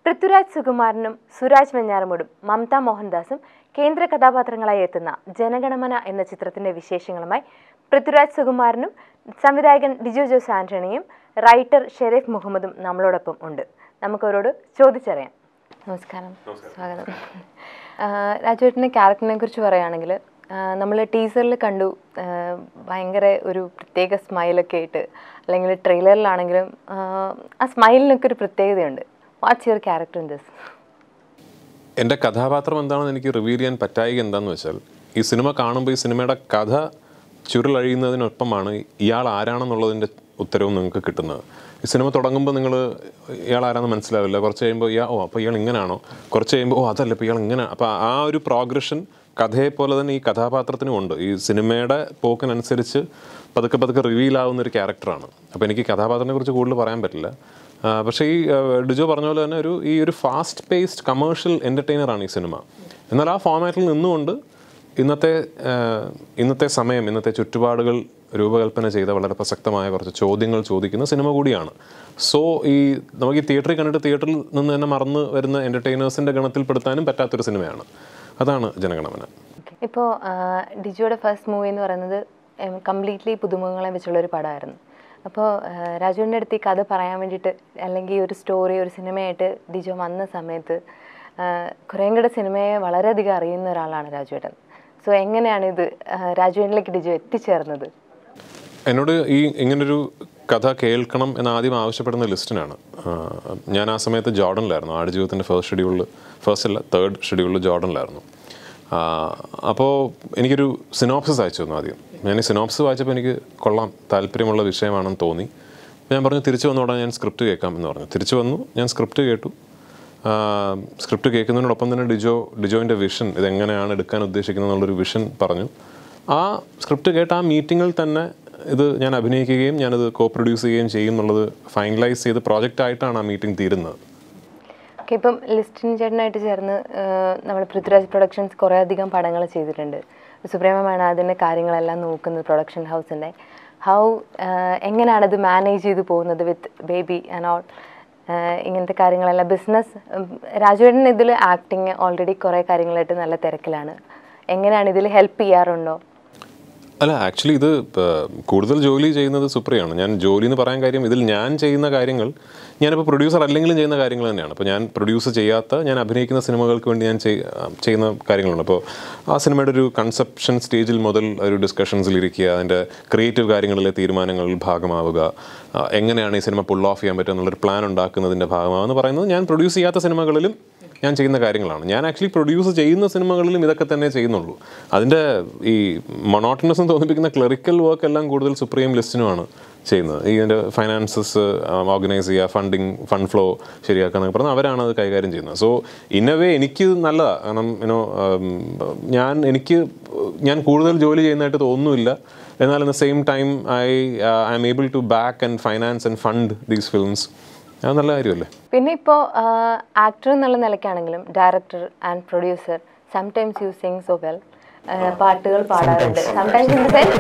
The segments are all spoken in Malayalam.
പൃഥ്വിരാജ് സുകുമാരനും സുരാജ് വെഞ്ഞാറമൂടും മമത മോഹൻദാസും കേന്ദ്ര കഥാപാത്രങ്ങളായി എത്തുന്ന ജനഗണമന എന്ന ചിത്രത്തിന്റെ വിശേഷങ്ങളുമായി പൃഥ്വിരാജ് സുകുമാരനും സംവിധായകൻ ഡിജോ ജോസ് ആന്റണിയും റൈറ്റർ ഷെരീഫ് മുഹമ്മദും നമ്മളോടൊപ്പം ഉണ്ട് നമുക്കവരോട് ചോദിച്ചറിയാം നമസ്കാരം സ്വാഗതം രാജുവേട്ടൻ്റെ ക്യാരക്ടറിനെ കുറിച്ച് പറയുകയാണെങ്കിൽ നമ്മൾ ടീസറിൽ കണ്ടു ആ, ഭയങ്കര ഒരു പ്രത്യേക സ്മൈലൊക്കെ ആയിട്ട് അല്ലെങ്കിൽ ട്രെയിലറിലാണെങ്കിലും ആ, ആ സ്മൈലിനൊക്കെ ഒരു പ്രത്യേകതയുണ്ട് what's your character in this എൻ്റെ കഥാപാത്രം എന്താണെന്ന് എനിക്ക് റിവീൽ ചെയ്യാൻ പറ്റായിക എന്താണെന്ന് വെച്ചാൽ ഈ സിനിമ കാണുമ്പോൾ ഈ സിനിമയുടെ കഥ ചുരുളഴിയുന്നതിനൊപ്പമാണ് ഇയാൾ ആരാണെന്നുള്ളതിൻ്റെ ഉത്തരവും നിങ്ങൾക്ക് കിട്ടുന്നത് ഈ സിനിമ തുടങ്ങുമ്പോൾ നിങ്ങൾ ഇയാൾ ആരാണെന്ന് മനസ്സിലാവില്ല കുറച്ച് കഴിയുമ്പോൾ ഇയാൾ ഓ അപ്പോൾ ഇയാൾ ഇങ്ങനെയാണോ കുറച്ച് കഴിയുമ്പോൾ ഓ അതല്ല ഇപ്പോൾ ഇയാൾ ഇങ്ങനെ അപ്പോൾ ആ ഒരു പ്രോഗ്രഷൻ കഥയെ പോലെ തന്നെ ഈ കഥാപാത്രത്തിനും ഉണ്ട് ഈ സിനിമയുടെ പോക്കിനനുസരിച്ച് പതുക്കെ പതുക്കെ റിവീൽ ആവുന്ന ഒരു ക്യാരക്ടറാണ് അപ്പോൾ എനിക്ക് കഥാപാത്രത്തിനെ കുറിച്ച് കൂടുതൽ പറയാൻ പറ്റില്ല ആ, പക്ഷേ ഈ ആ, ഡിജോ പറഞ്ഞ പോലെ തന്നെ ഒരു ഈ ഒരു ഫാസ്റ്റ് പേസ്ഡ് കമേഴ്ഷ്യൽ എൻ്റർടൈനറാണ് ഈ സിനിമ എന്നാൽ ആ ഫോമാറ്റിൽ നിന്നുകൊണ്ട് ഇന്നത്തെ ആ, ഇന്നത്തെ സമയം ഇന്നത്തെ ചുറ്റുപാടുകൾ രൂപകൽപ്പന ചെയ്ത വളരെ പ്രസക്തമായ കുറച്ച് ചോദ്യങ്ങൾ ചോദിക്കുന്ന സിനിമ കൂടിയാണ് സോ ഈ നമുക്ക് ഈ തിയേറ്ററിൽ കണ്ടിട്ട് തിയേറ്ററിൽ നിന്ന് തന്നെ മറന്ന് വരുന്ന എൻ്റർടൈനേഴ്സിൻ്റെ ഗണത്തിൽപ്പെടുത്താനും പറ്റാത്തൊരു സിനിമയാണ് അതാണ് ജനഗണമന ഇപ്പോൾ ഡിജോയുടെ ഫസ്റ്റ് മൂവി എന്ന് പറയുന്നത് കംപ്ലീറ്റ്ലി പുതുമുഖങ്ങളെ വെച്ചുള്ള ഒരു പടമായിരുന്നു അപ്പോൾ രാജുവിൻ്റെ അടുത്ത് ഈ കഥ പറയാൻ വേണ്ടിയിട്ട് അല്ലെങ്കിൽ ഈ ഒരു സ്റ്റോറി ഒരു സിനിമയായിട്ട് ഡിജോ വന്ന സമയത്ത് കുറേയും കൂടെ സിനിമയെ വളരെയധികം അറിയുന്ന ഒരാളാണ് രാജുവേട്ടൻ സോ എങ്ങനെയാണ് ഇത് രാജുവേട്ടനിലേക്ക് ഡിജോ എത്തിച്ചേർന്നത് എന്നോട് ഈ ഇങ്ങനൊരു കഥ കേൾക്കണം എന്ന് ആദ്യം ആവശ്യപ്പെടുന്ന ലിസ്റ്റിനാണ് ആ, ഞാൻ ആ സമയത്ത് ജോർഡനിലായിരുന്നു ആടുജീവിതത്തിൻ്റെ ഫസ്റ്റ് ഷെഡ്യൂളിൽ ഫസ്റ്റ് അല്ല തേർഡ് ഷെഡ്യൂളിൽ ജോർഡനിലായിരുന്നു അപ്പോൾ എനിക്കൊരു സിനോപ്സിസ് അയച്ചു തന്നു ആദ്യം ഞാൻ ഈ സിനോപ്സ് വായിച്ചപ്പോൾ എനിക്ക് കൊള്ളാം താല്പര്യമുള്ള വിഷയമാണെന്ന് തോന്നി ഞാൻ പറഞ്ഞു തിരിച്ചു വന്നോടാ ഞാൻ സ്ക്രിപ്റ്റ് കേൾക്കാം എന്ന് പറഞ്ഞു തിരിച്ചു വന്നു ഞാൻ സ്ക്രിപ്റ്റ് കേട്ടു സ്ക്രിപ്റ്റ് കേൾക്കുന്നതിനോടൊപ്പം തന്നെ ഡിജോ ഡിജോയിൻ്റെ വിഷൻ ഇതെങ്ങനെയാണ് എടുക്കാൻ ഉദ്ദേശിക്കുന്നത് എന്നുള്ളൊരു വിഷൻ പറഞ്ഞു ആ സ്ക്രിപ്റ്റ് കേട്ട ആ മീറ്റിങ്ങിൽ തന്നെ ഇത് ഞാൻ അഭിനയിക്കുകയും ഞാനത് കോ പ്രൊഡ്യൂസ് ചെയ്യുകയും ചെയ്യും എന്നുള്ളത് ഫൈനലൈസ് ചെയ്ത് പ്രോജക്റ്റ് ആയിട്ടാണ് ആ മീറ്റിംഗ് തീരുന്നത് ഓക്കെ ഇപ്പം ലിസ്റ്റിൻ ചേട്ടനായിട്ട് ചേർന്ന് നമ്മൾ പൃഥ്വിരാജ് പ്രൊഡക്ഷൻസ് കുറേ അധികം പടങ്ങൾ ചെയ്തിട്ടുണ്ട് സുപ്രേമമാണ് അതിൻ്റെ കാര്യങ്ങളെല്ലാം നോക്കുന്നത് പ്രൊഡക്ഷൻ ഹൗസിൻ്റെ ഹൗ എങ്ങനെയാണ് ഇത് മാനേജ് ചെയ്ത് പോകുന്നത് വിത്ത് ബേബി ആൻഡ് ഓൾ ഇങ്ങനത്തെ കാര്യങ്ങളെല്ലാം ബിസിനസ് രാജുവേട്ടൻ ഇതിൽ ആക്ടിങ് ഓൾറെഡി കുറേ കാര്യങ്ങളായിട്ട് നല്ല തിരക്കിലാണ് എങ്ങനെയാണ് ഇതിൽ ഹെൽപ്പ് ചെയ്യാറുണ്ടോ അല്ല ആക്ച്വലി ഇത് ആ, കൂടുതൽ ജോലി ചെയ്യുന്നത് സുപ്രിയാണ് ഞാൻ ജോലി എന്ന് പറയാൻ കാര്യം ഇതിൽ ഞാൻ ചെയ്യുന്ന കാര്യങ്ങൾ ഞാനിപ്പോൾ പ്രൊഡ്യൂസർ അല്ലെങ്കിലും ചെയ്യുന്ന കാര്യങ്ങൾ തന്നെയാണ് അപ്പോൾ ഞാൻ പ്രൊഡ്യൂസ് ചെയ്യാത്ത ഞാൻ അഭിനയിക്കുന്ന സിനിമകൾക്ക് വേണ്ടി ഞാൻ ചെയ്- ആ, ചെയ്യുന്ന കാര്യങ്ങളുണ്ട് അപ്പോൾ ആ സിനിമയുടെ ഒരു കൺസെപ്ഷൻ സ്റ്റേജിൽ മുതൽ ഒരു ഡിസ്കഷൻസിൽ ഇരിക്കുക അതിൻ്റെ ക്രിയേറ്റീവ് കാര്യങ്ങളിലെ തീരുമാനങ്ങളിൽ ഭാഗമാവുക ആ, എങ്ങനെയാണ് ഈ സിനിമ പുൾ ഓഫ് ചെയ്യാൻ പറ്റുക എന്നുള്ളൊരു പ്ലാൻ ഉണ്ടാക്കുന്നതിൻ്റെ ഭാഗമാവെന്ന് പറയുന്നത് ഞാൻ പ്രൊഡ്യൂസ് ചെയ്യാത്ത സിനിമകളിലും ഞാൻ ചെയ്യുന്ന കാര്യങ്ങളാണ് ഞാൻ ആക്ച്വലി പ്രൊഡ്യൂസ് ചെയ്യുന്ന സിനിമകളിലും ഇതൊക്കെ തന്നെ ചെയ്യുന്നുള്ളൂ അതിൻ്റെ ഈ മൊണോട്ടനസ് തോന്നിപ്പിക്കുന്ന ക്ലറിക്കൽ വർക്ക് എല്ലാം കൂടുതൽ സുപ്രീം ലിസ്റ്റിനുമാണ് ചെയ്യുന്നത് ഈ ഇതിൻ്റെ ഫൈനാൻസസ് ഓർഗനൈസ് ചെയ്യുക ഫണ്ടിങ് ഫണ്ട് ഫ്ലോ ശരിയാക്കുക എന്നൊക്കെ പറഞ്ഞാൽ അവരാണ് അത് കൈകാര്യം ചെയ്യുന്നത് സോ ഇൻ എ വേ എനിക്ക് നല്ലതാണ് കാരണം യുനോ ഞാൻ എനിക്ക് ഞാൻ കൂടുതൽ ജോലി ചെയ്യുന്നതായിട്ട് തോന്നുന്നില്ല എന്നാൽ at the same time I I am able to back and finance and fund these films അത് നല്ല കാര്യമല്ലേ പിന്നെ ഇപ്പോൾ ആക്ടർ എന്നുള്ള നിലയ്ക്കാണെങ്കിലും director and producer sometimes you sing so well പാട്ടുകൾ പാടാറുണ്ട് സംടൈംസ് ഇൻ ദ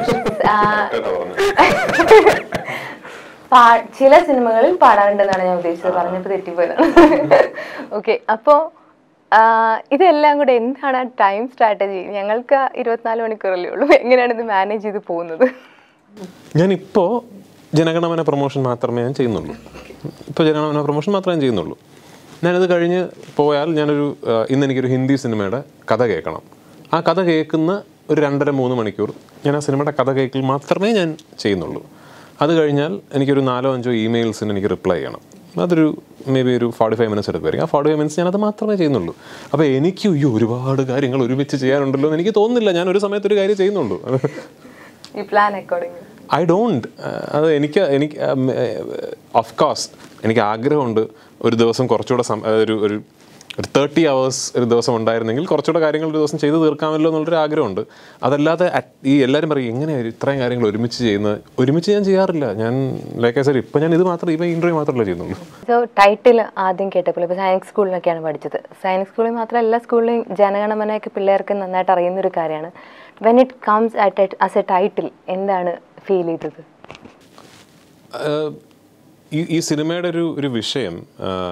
സെൻസ് ചില സിനിമകളിൽ പാടാറുണ്ടെന്നാണ് ഞാൻ ഉദ്ദേശിച്ചത് പറഞ്ഞപ്പോൾ തെറ്റിപ്പോയതാണ് ഓക്കെ അപ്പോൾ ഇതെല്ലാം കൂടെ എന്താണ് ടൈം സ്ട്രാറ്റജി ഞങ്ങൾക്ക് ഇരുപത്തിനാല് മണിക്കൂറല്ലേ ഉള്ളൂ എങ്ങനെയാണ് ഇത് മാനേജ് ചെയ്ത് പോകുന്നത് ഞാനിപ്പോൾ ജനഗണമന പ്രൊമോഷൻ മാത്രമേ ഞാൻ ചെയ്യുന്നുള്ളൂ ഇപ്പോൾ ജനഗണമന പ്രൊമോഷൻ മാത്രമേ ഞാൻ ചെയ്യുന്നുള്ളൂ ഞാനത് കഴിഞ്ഞ് പോയാൽ ഞാനൊരു ആ, ഇന്ന് എനിക്കൊരു ഹിന്ദി സിനിമയുടെ കഥ കേൾക്കണം ആ കഥ കേൾക്കുന്ന ഒരു രണ്ടര മൂന്ന് മണിക്കൂർ ഞാൻ ആ സിനിമയുടെ കഥ കേൾക്കൽ മാത്രമേ ഞാൻ ചെയ്യുന്നുള്ളൂ അത് കഴിഞ്ഞാൽ എനിക്കൊരു നാലോ അഞ്ചോ ഇമെയിൽസിന് എനിക്ക് റിപ്ലൈ ചെയ്യണം അതൊരു മേ ബി ഒരു ഫോർട്ടി ഫൈവ് മിനിറ്റ്സ് എടുക്കുമായിരിക്കും ആ ഫോർട്ടി ഫൈവ് മിനിറ്റ്സ് ഞാനത് മാത്രമേ ചെയ്യുന്നുള്ളൂ അപ്പോൾ എനിക്ക് അയ്യോ ഒരുപാട് കാര്യങ്ങൾ ഒരുമിച്ച് ചെയ്യാനുണ്ടല്ലോ എന്ന് എനിക്ക് തോന്നുന്നില്ല ഞാൻ ഒരു സമയത്ത് ഒരു കാര്യം ചെയ്യുന്നുള്ളൂ ഈ പ്ലാൻ അക്കോർഡിംഗ് ഐ ഡോണ്ട് അത് എനിക്ക് എനിക്ക് ഓഫ് കോഴ്സ് എനിക്ക് ആഗ്രഹമുണ്ട് ഒരു ദിവസം കുറച്ചുകൂടെ സം- അതായത് ഒരു ഒരു ഒരു തേർട്ടി അവേഴ്സ് ഒരു ദിവസം ഉണ്ടായിരുന്നെങ്കിൽ കുറച്ചുകൂടെ കാര്യങ്ങൾ ഒരു ദിവസം ചെയ്ത് തീർക്കാമല്ലോ എന്നുള്ളൊരു ആഗ്രഹമുണ്ട് അതല്ലാതെ at- ഈ എല്ലാവരും പറയും എങ്ങനെയാണ് ഇത്രയും കാര്യങ്ങൾ ഒരുമിച്ച് ചെയ്യുന്നത് ഒരുമിച്ച് ഞാൻ ചെയ്യാറില്ല ഞാൻ ലൈക്ക് ഐ സൈഡ് ഇപ്പം ഞാൻ ഇത് മാത്രം ഇപ്പം ഇൻ്റർവ്യൂ മാത്രമല്ലേ ചെയ്യുന്നുള്ളൂ സോ ടൈറ്റിൽ ആദ്യം കേട്ടപ്പോൾ ഇപ്പോൾ സയൻസ് സ്കൂളിലൊക്കെയാണ് പഠിച്ചത് സയൻസ് സ്കൂളിൽ മാത്രമല്ല എല്ലാ സ്കൂളിലും ജനഗണമനയൊക്കെ പിള്ളേർക്ക് നന്നായിട്ട് അറിയുന്ന ഒരു കാര്യമാണ് when it comes at as a title എന്താണ് ഫീൽ ചെയ്തത് ആഹ് ഈ ഈ സിനിമയുടെ ഒരു ഒരു വിഷയം ആഹ്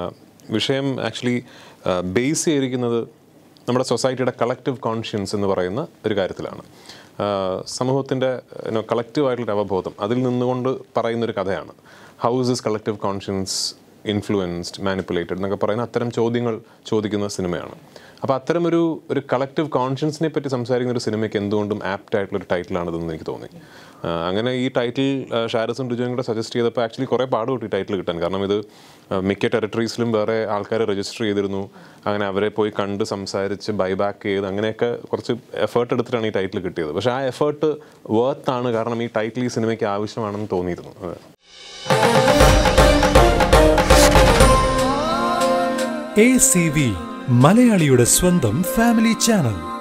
വിഷയം ആക്ച്വലി ബേസ് ചെയ്തിരിക്കുന്നത് നമ്മുടെ സൊസൈറ്റിയുടെ കളക്റ്റീവ് കോൺഷ്യൻസ് എന്ന് പറയുന്ന ഒരു കാര്യത്തിലാണ് സമൂഹത്തിൻ്റെ കളക്റ്റീവായിട്ടുള്ളൊരു അവബോധം അതിൽ നിന്നുകൊണ്ട് പറയുന്നൊരു കഥയാണ് house is collective conscience influenced manipulated എന്നൊക്കെ പറയുന്ന അത്തരം ചോദ്യങ്ങൾ ചോദിക്കുന്ന സിനിമയാണ് അപ്പോൾ അത്തരം ഒരു ഒരു കളക്റ്റീവ് കോൺഷ്യൻസിനെ പറ്റി സംസാരിക്കുന്ന ഒരു സിനിമയ്ക്ക് എന്തുകൊണ്ടും ആപ്റ്റ് ആയിട്ടുള്ള ഒരു ടൈറ്റിലാണിതെന്ന് എനിക്ക് തോന്നി ആ, അങ്ങനെ ഈ ടൈറ്റിൽ ഷാരസും രുജുവും കൂടെ സജസ്റ്റ് ചെയ്തപ്പോൾ ആക്ച്വലി കുറേ പാടുപെട്ടു ഈ ടൈറ്റിൽ കിട്ടാൻ കാരണം ഇത് ആ, മിക്ക ടെറിട്ടറീസിലും വേറെ ആൾക്കാർ രജിസ്റ്റർ ചെയ്തിരുന്നു അങ്ങനെ അവരെ പോയി കണ്ട് സംസാരിച്ച് ബൈബാക്ക് ചെയ്ത് അങ്ങനെയൊക്കെ കുറച്ച് എഫേർട്ട് എടുത്തിട്ടാണ് ഈ ടൈറ്റിൽ കിട്ടിയത് പക്ഷേ ആ എഫേർട്ട് വർത്ത് ആണ് കാരണം ഈ ടൈറ്റിൽ ഈ സിനിമയ്ക്ക് ആവശ്യമാണെന്ന് തോന്നിയിരുന്നു അതെ. എ സി വി മലയാളിയുടെ സ്വന്തം ഫാമിലി ചാനൽ